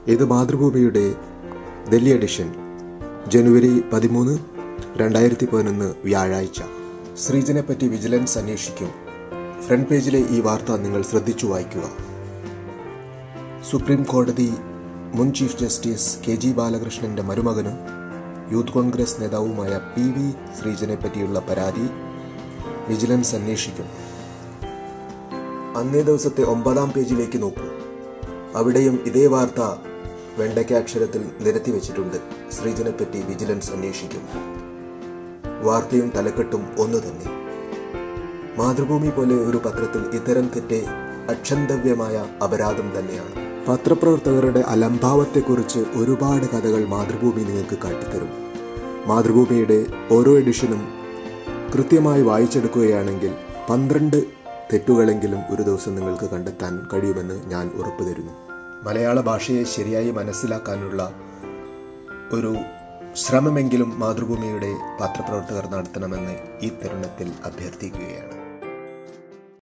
ഇത് മാതൃഭൂമിയുടെ ഡൽഹി എഡിഷൻ ജനുവരി പതിമൂന്ന് രണ്ടായിരത്തി പതിനൊന്ന് വ്യാഴാഴ്ച ശ്രീജനെ പറ്റി വിജിലൻസ് അന്വേഷിക്കും ഫ്രണ്ട് പേജിലെ ഈ വാർത്ത നിങ്ങൾ ശ്രദ്ധിച്ചു വായിക്കുക സുപ്രീം കോടതി മുൻ ചീഫ് ജസ്റ്റിസ് കെ ജി ബാലകൃഷ്ണന്റെ മരുമകനും യൂത്ത് കോൺഗ്രസ് നേതാവുമായ പി വി ശ്രീജനെ പറ്റിയുള്ള പരാതി വിജിലൻസ് അന്വേഷിക്കും അന്നേ ദിവസത്തെ ഒമ്പതാം പേജിലേക്ക് നോക്കൂ അവിടെയും ഇതേ വാർത്ത വെണ്ടയ്ക്കാക്ഷരത്തിൽ നിരത്തി വെച്ചിട്ടുണ്ട് ശ്രീജനെ പറ്റി വിജിലൻസ് അന്വേഷിക്കും വാർത്തയും തലക്കെട്ടും ഒന്നു തന്നെ മാതൃഭൂമി പോലെ ഒരു പത്രത്തിൽ ഇത്തരം തെറ്റ് അക്ഷന്തവ്യമായ അപരാധം തന്നെയാണ് പത്രപ്രവർത്തകരുടെ അലംഭാവത്തെക്കുറിച്ച് ഒരുപാട് കഥകൾ മാതൃഭൂമി നിങ്ങൾക്ക് കാട്ടിത്തരും മാതൃഭൂമിയുടെ ഓരോ എഡിഷനും കൃത്യമായി വായിച്ചെടുക്കുകയാണെങ്കിൽ പന്ത്രണ്ട് തെറ്റുകളെങ്കിലും ഒരു ദിവസം നിങ്ങൾക്ക് കണ്ടെത്താൻ കഴിയുമെന്ന് ഞാൻ ഉറപ്പു തരുന്നു മലയാള ഭാഷയെ ശരിയായി മനസ്സിലാക്കാനുള്ള ഒരു ശ്രമമെങ്കിലും മാതൃഭൂമിയുടെ പത്രപ്രവർത്തകർ നടത്തണമെന്ന് ഈ തരുണത്തിൽ അഭ്യർത്ഥിക്കുകയാണ്